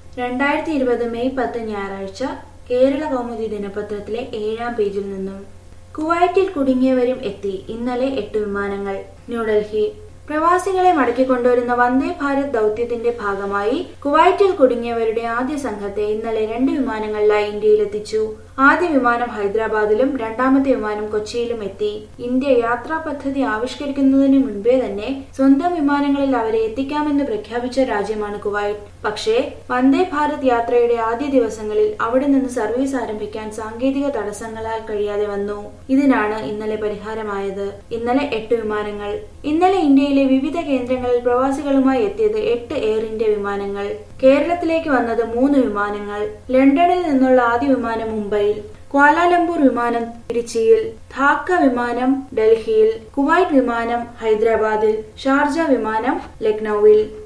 രണ്ടായിരത്തി ഇരുപത് മെയ് പത്ത് ഞായറാഴ്ച കേരള കൗമുദി ദിനപത്രത്തിലെ ഏഴാം പേജിൽ നിന്നും കുവൈറ്റിൽ കുടുങ്ങിയവരും എത്തി ഇന്നലെ എട്ട് വിമാനങ്ങൾ ന്യൂഡൽഹി പ്രവാസികളെ മടക്കിക്കൊണ്ടുവരുന്ന വന്ദേ ഭാരത് ദൌത്യത്തിന്റെ ഭാഗമായി കുവൈറ്റിൽ കുടുങ്ങിയവരുടെ ആദ്യ സംഘത്തെ ഇന്നലെ രണ്ട് വിമാനങ്ങളിലായി ഇന്ത്യയിലെത്തിച്ചു ആദ്യ വിമാനം ഹൈദരാബാദിലും രണ്ടാമത്തെ വിമാനം കൊച്ചിയിലും എത്തി ഇന്ത്യ യാത്രാ പദ്ധതി ആവിഷ്കരിക്കുന്നതിന് മുൻപേ തന്നെ സ്വന്തം വിമാനങ്ങളിൽ അവരെ എത്തിക്കാമെന്ന് പ്രഖ്യാപിച്ച രാജ്യമാണ് കുവൈറ്റ് പക്ഷേ വന്ദേ ഭാരത് യാത്രയുടെ ആദ്യ ദിവസങ്ങളിൽ അവിടെ നിന്ന് സർവീസ് ആരംഭിക്കാൻ സാങ്കേതിക തടസ്സങ്ങളാൽ കഴിയാതെ വന്നു ഇതിനാണ് ഇന്നലെ പരിഹാരമായത് ഇന്നലെ എട്ട് വിമാനങ്ങൾ ഇന്നലെ ഇന്ത്യയിലെ വിവിധ കേന്ദ്രങ്ങളിൽ പ്രവാസികളുമായി എത്തിയത് എട്ട് എയർ ഇന്ത്യ വിമാനങ്ങൾ കേരളത്തിലേക്ക് വന്നത് മൂന്ന് വിമാനങ്ങൾ ലണ്ടനിൽ നിന്നുള്ള ആദ്യ വിമാനം മുംബൈയിൽ ക്വാലാലംപൂർ വിമാനം തിരുച്ചിയിൽ ധാക്ക വിമാനം ഡൽഹിയിൽ കുവൈറ്റ് വിമാനം ഹൈദരാബാദിൽ ഷാർജ വിമാനം ലക്നൌവിൽ